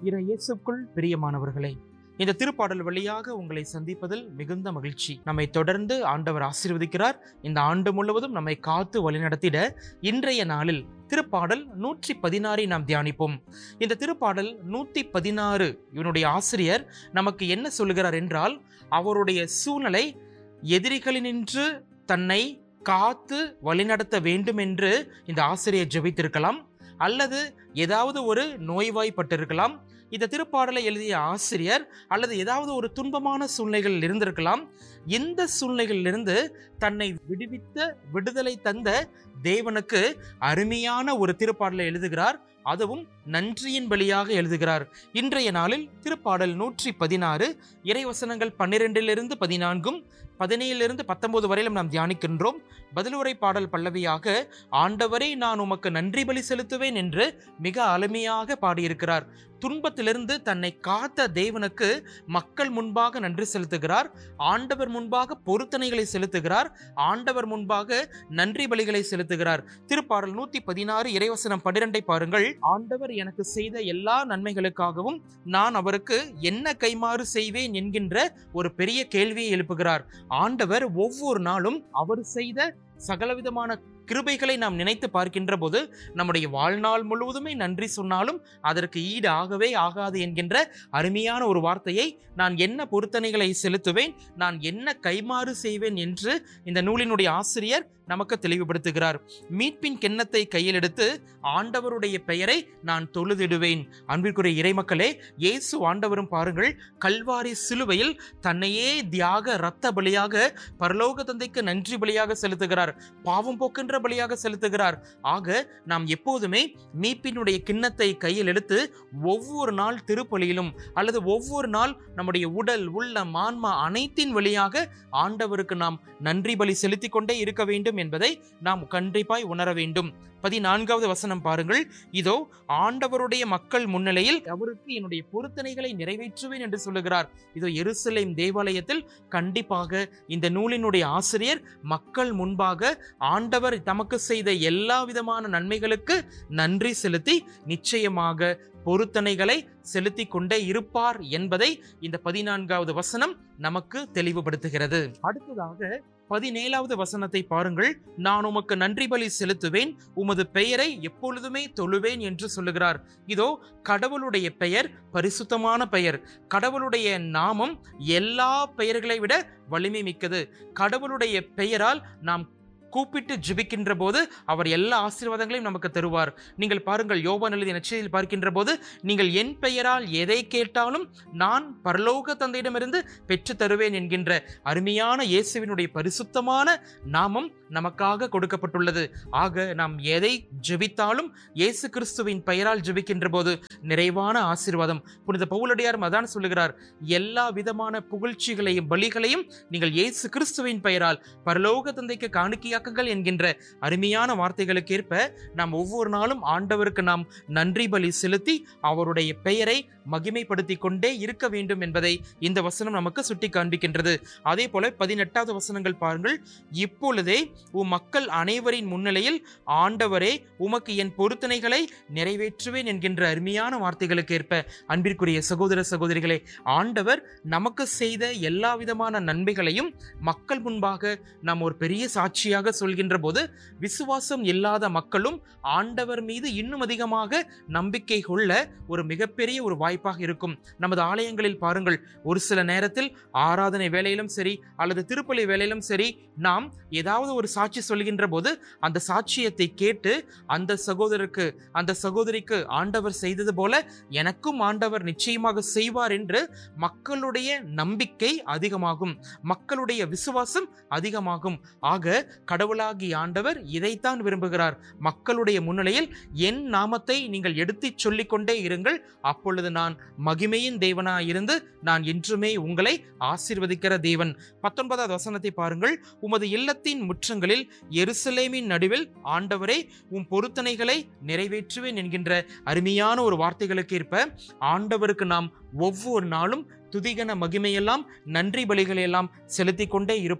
இற இயேசுக்குள் பிரியமானவர்களே இந்த திருப்பாடல் வழியாக உங்களை சந்திப்பதில் மிகுந்த மகிழ்ச்சி நம்மை தொடர்ந்து ஆண்டவர் ஆசீர்வதிக்கிறார் இந்த ஆண்டு முழுவதும் நம்மை காத்து வழிநடத்திட இன்றைய நாளில் திருப்பாடல் நூற்றி பதினாறை நாம் தியானிப்போம் இந்த திருப்பாடல் நூற்றி பதினாறு இவனுடைய ஆசிரியர் நமக்கு என்ன சொல்லுகிறார் என்றால் அவருடைய சூழ்நிலை எதிரிகளினின்று தன்னை காத்து வழிநடத்த வேண்டும் என்று இந்த ஆசிரியர் ஜெபித்திருக்கலாம் அல்லது ஏதாவது ஒரு நோய்வாய்ப்பட்டிருக்கலாம் இந்த திருப்பாடலை எழுதிய ஆசிரியர் அல்லது ஏதாவது ஒரு துன்பமான சூழ்நிலைகள் இருந்திருக்கலாம் எந்த சூழ்நிலைகளிலிருந்து தன்னை விடுவித்த விடுதலை தந்த தேவனுக்கு அருமையான ஒரு திருப்பாடலை எழுதுகிறார் அதுவும் நன்றியின் வழியாக எழுதுகிறார் இன்றைய நாளில் திருப்பாடல் நூற்றி பதினாறு இறைவசனங்கள் பன்னிரெண்டிலிருந்து பதினான்கும் பதினேழிலிருந்து பத்தொன்பது வரையிலும் நாம் தியானிக்கின்றோம் பதிலுரை பாடல் பல்லவியாக ஆண்டவரே நான் உமக்கு நன்றி பலி செலுத்துவேன் என்று மிக அருமையாக பாடியிருக்கிறார் துன்பத்திலிருந்து தன்னை காத்த தேவனுக்கு மக்கள் முன்பாக நன்றி செலுத்துகிறார் ஆண்டவர் முன்பாக பொருத்தனைகளை செலுத்துகிறார் ஆண்டவர் முன்பாக நன்றி பலிகளை செலுத்துகிறார் திருப்பாடல் நூத்தி பதினாறு இறைவசனம் பன்னிரெண்டை பாருங்கள் ஆண்டவர் எனக்கு செய்த எல்லா நன்மைகளுக்காகவும் நான் அவருக்கு என்ன கைமாறு செய்வேன் என்கின்ற ஒரு பெரிய கேள்வியை எழுப்புகிறார் ஆண்டவர் ஒவ்வொரு நாளும் அவர் செய்த சகலவிதமான கிருபைகளை நாம் நினைத்து பார்க்கின்ற போது நம்முடைய வாழ்நாள் முழுவதுமே நன்றி சொன்னாலும் அதற்கு ஈடு ஆகவே ஆகாது என்கின்ற அருமையான ஒரு வார்த்தையை நான் என்ன பொருத்தனைகளை செலுத்துவேன் நான் என்ன கைமாறு செய்வேன் என்று இந்த நூலினுடைய ஆசிரியர் நமக்கு தெளிவுபடுத்துகிறார் மீட்பின் கிண்ணத்தை கையில் எடுத்து ஆண்டவருடைய பெயரை நான் தொழுதிடுவேன் அன்பிற்குரிய இறைமக்களே இயேசு ஆண்டவரும் பாருங்கள் கல்வாரி சிலுவையில் தன்னையே தியாக இரத்த பலியாக பரலோக தந்தைக்கு நன்றி பலியாக செலுத்துகிறார் பாவம் போக்கின்ற பலியாக செலுத்துகிறார் ஆக நாம் எப்போதுமே மீட்பினுடைய கிண்ணத்தை கையில் எடுத்து ஒவ்வொரு நாள் திருப்பலியிலும் அல்லது ஒவ்வொரு நாள் நம்முடைய உடல் உள்ள மான்மா அனைத்தின் வழியாக ஆண்டவருக்கு நாம் நன்றி பலி செலுத்திக் கொண்டே இருக்க வேண்டும் என்பதை நாம் கண்டிப்பாய் உணர வேண்டும் பதினான்காவது வசனம் பாருங்கள் இதோ ஆண்டவருடைய மக்கள் முன்னிலையில் அவருக்கு என்னுடைய பொருத்தனைகளை நிறைவேற்றுவேன் என்று சொல்லுகிறார் இதோ எருசலேம் தேவாலயத்தில் கண்டிப்பாக இந்த நூலினுடைய ஆசிரியர் மக்கள் முன்பாக ஆண்டவர் தமக்கு செய்த எல்லா விதமான நன்மைகளுக்கு நன்றி செலுத்தி நிச்சயமாக பொருத்தனைகளை செலுத்தி கொண்டே இருப்பார் என்பதை இந்த பதினான்காவது வசனம் நமக்கு தெளிவுபடுத்துகிறது அடுத்ததாக பதினேழாவது வசனத்தை பாருங்கள் நான் உமக்கு நன்றி பலி செலுத்துவேன் உமது பெயரை எப்பொழுதுமே தொழுவேன் என்று சொல்லுகிறார் இதோ கடவுளுடைய பெயர் பரிசுத்தமான பெயர் கடவுளுடைய நாமம் எல்லா பெயர்களை விட வலிமை மிக்கது கடவுளுடைய பெயரால் நாம் கூப்பிட்டு ஜெபிக்கின்ற போது அவர் எல்லா ஆசீர்வாதங்களையும் நமக்கு தருவார் நீங்கள் பாருங்கள் யோவான் எழுதிய நச்சையில் பார்க்கின்ற போது நீங்கள் என் பெயரால் எதை கேட்டாலும் நான் பரலோக தந்தையிடமிருந்து பெற்று தருவேன் என்கின்ற அருமையான இயேசுவினுடைய பரிசுத்தமான நாமம் நமக்காக கொடுக்கப்பட்டுள்ளது ஆக நாம் எதை ஜெபித்தாலும் இயேசு கிறிஸ்துவின் பெயரால் ஜெபிக்கின்ற போது நிறைவான ஆசீர்வாதம் புனித பவுலடியார் அதான் சொல்லுகிறார் எல்லா விதமான புகழ்ச்சிகளையும் பலிகளையும் நீங்கள் இயேசு கிறிஸ்துவின் பெயரால் பரலோக தந்தைக்கு காணிக்கையாக்குங்கள் என்கின்ற அருமையான வார்த்தைகளுக்கு ஏற்ப நாம் ஒவ்வொரு நாளும் ஆண்டவருக்கு நாம் நன்றி பலி செலுத்தி அவருடைய பெயரை மகிமைப்படுத்தி கொண்டே இருக்க வேண்டும் என்பதை இந்த வசனம் நமக்கு சுட்டி காண்பிக்கின்றது அதே போல பதினெட்டாவது வசனங்கள் பாருங்கள் இப்பொழுதே உம் மக்கள் அனைவரின் முன்னிலையில் ஆண்டவரே உமக்கு என் பொருத்தனைகளை நிறைவேற்றுவேன் என்கின்ற அருமையான வார்த்தைகளுக்கு ஏற்ப அன்பிற்குரிய சகோதர சகோதரிகளே ஆண்டவர் நமக்கு செய்த எல்லா விதமான நன்மைகளையும் மக்கள் முன்பாக நாம் ஒரு பெரிய சாட்சியாக சொல்கின்ற போது விசுவாசம் இல்லாத மக்களும் ஆண்டவர் மீது இன்னும் அதிகமாக நம்பிக்கை கொள்ள ஒரு மிகப்பெரிய ஒரு வாய்ப்பாக இருக்கும் நமது ஆலயங்களில் பாருங்கள் ஒரு சில நேரத்தில் ஆராதனை வேலையிலும் சரி அல்லது திருப்பலி வேலையிலும் சரி நாம் ஏதாவது ஒரு சாட்சி சொல்கின்ற போது அந்த சாட்சியத்தை கேட்டு அந்த சகோதரருக்கு அந்த சகோதரிக்கு ஆண்டவர் செய்தது போல எனக்கும் ஆண்டவர் நிச்சயமாக செய்வார் என்று மக்களுடைய நம்பிக்கை அதிகமாகும் மக்களுடைய விசுவாசம் அதிகமாகும் ஆக கடவுளாகி ஆண்டவர் இதைத்தான் விரும்புகிறார் மக்களுடைய முன்னிலையில் என் நாமத்தை நீங்கள் எடுத்துச் சொல்லிக்கொண்டே இருங்கள் அப்பொழுது நான் மகிமையின் தேவனாய் இருந்து நான் என்றுமே உங்களை ஆசீர்வதிக்கிற தேவன் பத்தொன்பதாவது வசனத்தை பாருங்கள் உமது இல்லத்தின் முற்றங்களில் எருசலேமின் நடுவில் ஆண்டவரே உம் பொருத்தனைகளை நிறைவேற்றுவேன் என்கின்ற அருமையான ஒரு வார்த்தைகளுக்கு ஏற்ப ஆண்டவருக்கு நாம் ஒவ்வொரு நாளும் துதிகன மகிமையெல்லாம் நன்றி பலிகளையெல்லாம் செலுத்தி கொண்டே இருப்போம்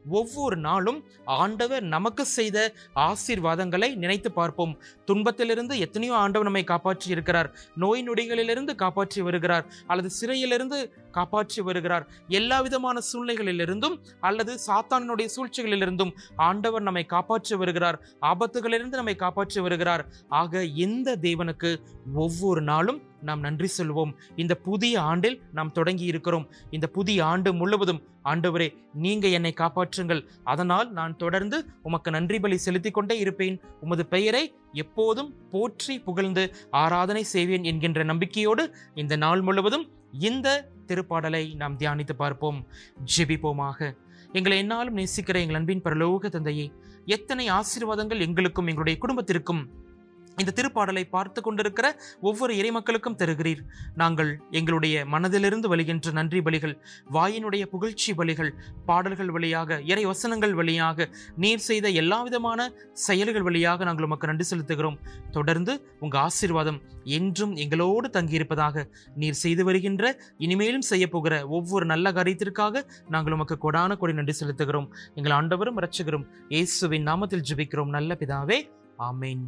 ஒவ்வொரு நாளும் ஆண்டவர் நமக்கு செய்த ஆசீர்வாதங்களை நினைத்து பார்ப்போம் துன்பத்திலிருந்து எத்தனையோ ஆண்டவர் நம்மை காப்பாற்றி இருக்கிறார் நோய் நொடிகளிலிருந்து காப்பாற்றி வருகிறார் அல்லது சிறையிலிருந்து காப்பாற்றி வருகிறார் எல்லா விதமான சூழ்நிலைகளிலிருந்தும் அல்லது சாத்தானினுடைய சூழ்ச்சிகளிலிருந்தும் ஆண்டவர் நம்மை காப்பாற்றி வருகிறார் ஆபத்துகளிலிருந்து நம்மை காப்பாற்றி வருகிறார் ஆக எந்த தேவனுக்கு ஒவ்வொரு நாளும் நாம் நன்றி சொல்வோம் இந்த புதிய ஆண்டில் நாம் தொடங்கி இருக்கிறோம் இந்த புதிய ஆண்டு முழுவதும் ஆண்டவரே நீங்க என்னை காப்பாற்றுங்கள் அதனால் நான் தொடர்ந்து உமக்கு நன்றி பலி செலுத்திக் கொண்டே இருப்பேன் உமது பெயரை எப்போதும் போற்றி புகழ்ந்து ஆராதனை செய்வேன் என்கின்ற நம்பிக்கையோடு இந்த நாள் முழுவதும் இந்த திருப்பாடலை நாம் தியானித்து பார்ப்போம் ஜெபிப்போமாக எங்களை என்னாலும் நேசிக்கிற எங்கள் அன்பின் பரலோக தந்தையே எத்தனை ஆசீர்வாதங்கள் எங்களுக்கும் எங்களுடைய குடும்பத்திற்கும் இந்த திருப்பாடலை பார்த்து கொண்டிருக்கிற ஒவ்வொரு இறைமக்களுக்கும் தருகிறீர் நாங்கள் எங்களுடைய மனதிலிருந்து வழிகின்ற நன்றி பலிகள் வாயினுடைய புகழ்ச்சி பலிகள் பாடல்கள் வழியாக இறை வசனங்கள் வழியாக நீர் செய்த எல்லா விதமான செயல்கள் வழியாக நாங்கள் உமக்கு நன்றி செலுத்துகிறோம் தொடர்ந்து உங்க ஆசீர்வாதம் என்றும் எங்களோடு தங்கியிருப்பதாக நீர் செய்து வருகின்ற இனிமேலும் செய்ய போகிற ஒவ்வொரு நல்ல காரியத்திற்காக நாங்கள் உமக்கு கொடான கொடி நன்றி செலுத்துகிறோம் எங்கள் ஆண்டவரும் இரட்சகரும் இயேசுவின் நாமத்தில் ஜெபிக்கிறோம் நல்ல பிதாவே ஆமென்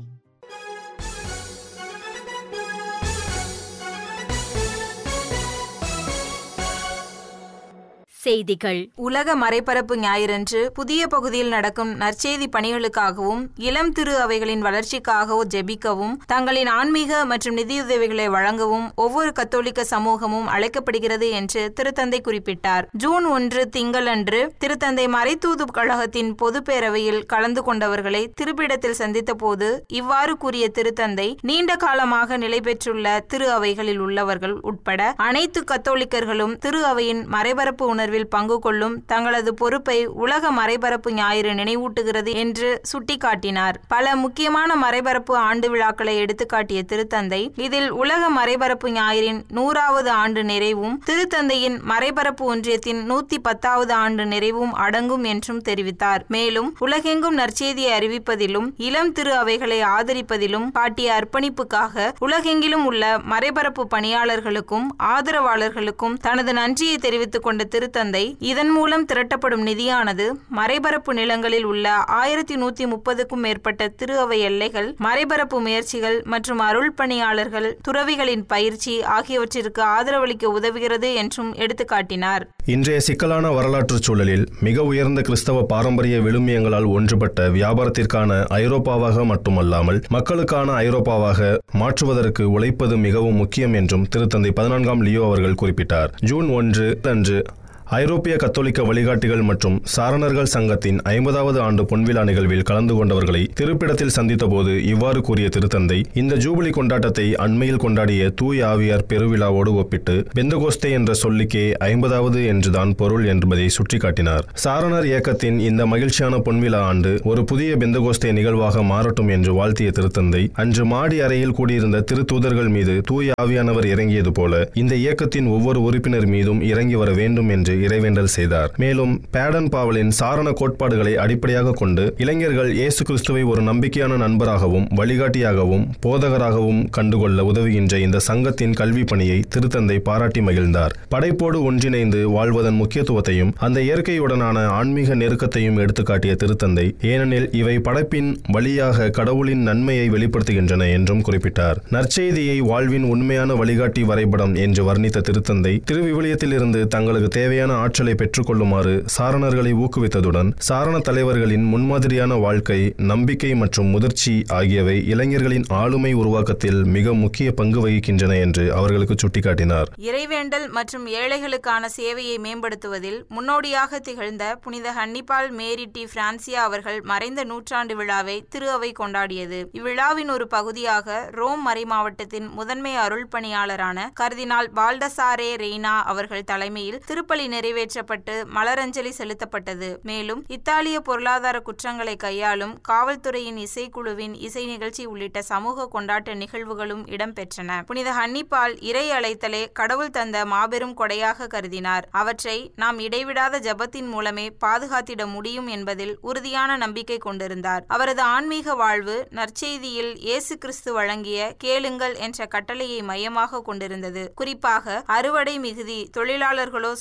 செய்திகள் உலக மறைபரப்பு ஞாயிறன்று புதிய பகுதியில் நடக்கும் நற்செய்தி பணிகளுக்காகவும் இளம் திரு அவைகளின் வளர்ச்சிக்காகவும் ஜெபிக்கவும் தங்களின் ஆன்மீக மற்றும் நிதியுதவிகளை வழங்கவும் ஒவ்வொரு கத்தோலிக்க சமூகமும் அழைக்கப்படுகிறது என்று திருத்தந்தை குறிப்பிட்டார் ஜூன் ஒன்று திங்களன்று திருத்தந்தை மறைத்தூது கழகத்தின் பொது பேரவையில் கலந்து கொண்டவர்களை திருப்பிடத்தில் சந்தித்த போது இவ்வாறு கூறிய திருத்தந்தை நீண்ட காலமாக நிலை பெற்றுள்ள திரு அவைகளில் உள்ளவர்கள் உட்பட அனைத்து கத்தோலிக்கர்களும் திரு அவையின் மறைபரப்பு உணர்வில் பங்கு கொள்ளும் தங்களது பொறுப்பை உலக மறைபரப்பு ஞாயிறு நினைவூட்டுகிறது என்று சுட்டிக்காட்டினார் பல முக்கியமான மறைபரப்பு ஆண்டு விழாக்களை எடுத்துக்காட்டிய திருத்தந்தை இதில் உலக மறைபரப்பு ஞாயிறின் நூறாவது ஆண்டு நிறைவும் திருத்தந்தையின் மறைபரப்பு ஒன்றியத்தின் நூத்தி பத்தாவது ஆண்டு நிறைவும் அடங்கும் என்றும் தெரிவித்தார் மேலும் உலகெங்கும் நற்செய்தியை அறிவிப்பதிலும் இளம் திரு அவைகளை ஆதரிப்பதிலும் காட்டிய அர்ப்பணிப்புக்காக உலகெங்கிலும் உள்ள மறைபரப்பு பணியாளர்களுக்கும் ஆதரவாளர்களுக்கும் தனது நன்றியை தெரிவித்துக் கொண்ட திருத்தந்தை இதன் மூலம் திரட்டப்படும் நிதியானது மறைபரப்பு நிலங்களில் உள்ள ஆயிரத்தி நூத்தி முப்பதுக்கும் மேற்பட்ட திரு அவை எல்லைகள் மறைபரப்பு முயற்சிகள் மற்றும் அருள் பணியாளர்கள் துறவிகளின் பயிற்சி ஆகியவற்றிற்கு ஆதரவளிக்க உதவுகிறது என்றும் எடுத்துக்காட்டினார் இன்றைய சிக்கலான வரலாற்றுச் சூழலில் மிக உயர்ந்த கிறிஸ்தவ பாரம்பரிய விழுமியங்களால் ஒன்றுபட்ட வியாபாரத்திற்கான ஐரோப்பாவாக மட்டுமல்லாமல் மக்களுக்கான ஐரோப்பாவாக மாற்றுவதற்கு உழைப்பது மிகவும் முக்கியம் என்றும் திருத்தந்தை பதினான்காம் லியோ அவர்கள் குறிப்பிட்டார் ஜூன் ஒன்று அன்று ஐரோப்பிய கத்தோலிக்க வழிகாட்டிகள் மற்றும் சாரணர்கள் சங்கத்தின் ஐம்பதாவது ஆண்டு பொன்விழா நிகழ்வில் கலந்து கொண்டவர்களை திருப்பிடத்தில் சந்தித்தபோது இவ்வாறு கூறிய திருத்தந்தை இந்த ஜூபிலி கொண்டாட்டத்தை அண்மையில் கொண்டாடிய தூய் ஆவியார் பெருவிழாவோடு ஒப்பிட்டு பெந்தகோஸ்தே என்ற சொல்லிக்கே ஐம்பதாவது என்றுதான் பொருள் என்பதை சுட்டிக்காட்டினார் சாரணர் இயக்கத்தின் இந்த மகிழ்ச்சியான பொன்விழா ஆண்டு ஒரு புதிய பெந்தகோஸ்தே நிகழ்வாக மாறட்டும் என்று வாழ்த்திய திருத்தந்தை அன்று மாடி அறையில் கூடியிருந்த திருத்தூதர்கள் மீது தூய் ஆவியானவர் இறங்கியது போல இந்த இயக்கத்தின் ஒவ்வொரு உறுப்பினர் மீதும் இறங்கி வர வேண்டும் என்று இறைவேண்டல் செய்தார் மேலும் பேடன் பாவலின் சாரண கோட்பாடுகளை அடிப்படையாக கொண்டு இளைஞர்கள் இயேசு கிறிஸ்துவை ஒரு நம்பிக்கையான நண்பராகவும் வழிகாட்டியாகவும் போதகராகவும் கண்டுகொள்ள உதவுகின்ற இந்த சங்கத்தின் கல்வி பணியை திருத்தந்தை பாராட்டி மகிழ்ந்தார் படைப்போடு ஒன்றிணைந்து வாழ்வதன் முக்கியத்துவத்தையும் அந்த இயற்கையுடனான ஆன்மீக நெருக்கத்தையும் எடுத்துக்காட்டிய திருத்தந்தை ஏனெனில் இவை படைப்பின் வழியாக கடவுளின் நன்மையை வெளிப்படுத்துகின்றன என்றும் குறிப்பிட்டார் நற்செய்தியை வாழ்வின் உண்மையான வழிகாட்டி வரைபடம் என்று வர்ணித்த திருத்தந்தை திருவிவிலியத்திலிருந்து தங்களுக்கு தேவையான ஆற்றலை பெற்றுக்கொள்ளுமாறு சாரணர்களை ஊக்குவித்ததுடன் சாரண தலைவர்களின் முன்மாதிரியான வாழ்க்கை நம்பிக்கை மற்றும் முதிர்ச்சி ஆகியவை இளைஞர்களின் ஆளுமை உருவாக்கத்தில் மிக முக்கிய பங்கு வகிக்கின்றன என்று அவர்களுக்கு சுட்டிக்காட்டினார் இறைவேண்டல் மற்றும் ஏழைகளுக்கான சேவையை மேம்படுத்துவதில் முன்னோடியாக திகழ்ந்த புனித ஹன்னிபால் மேரி டி பிரான்சியா அவர்கள் மறைந்த நூற்றாண்டு விழாவை திரு அவை கொண்டாடியது இவ்விழாவின் ஒரு பகுதியாக ரோம் மறைமாவட்டத்தின் முதன்மை அருள் பணியாளரான கர்தினால் பால்டசாரே ரெய்னா அவர்கள் தலைமையில் திருப்பலி நிறைவேற்றப்பட்டு மலரஞ்சலி செலுத்தப்பட்டது மேலும் இத்தாலிய பொருளாதார குற்றங்களை கையாளும் காவல்துறையின் இசைக்குழுவின் இசை நிகழ்ச்சி உள்ளிட்ட சமூக கொண்டாட்ட நிகழ்வுகளும் இடம்பெற்றன புனித ஹன்னிபால் இறை அழைத்தலே கடவுள் தந்த மாபெரும் கொடையாக கருதினார் அவற்றை நாம் இடைவிடாத ஜபத்தின் மூலமே பாதுகாத்திட முடியும் என்பதில் உறுதியான நம்பிக்கை கொண்டிருந்தார் அவரது ஆன்மீக வாழ்வு நற்செய்தியில் இயேசு கிறிஸ்து வழங்கிய கேளுங்கள் என்ற கட்டளையை மையமாக கொண்டிருந்தது குறிப்பாக அறுவடை மிகுதி தொழிலாளர்களோ சிலர்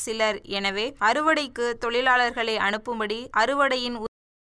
எனவே அறுவடைக்கு தொழிலாளர்களை அனுப்பும்படி அறுவடையின்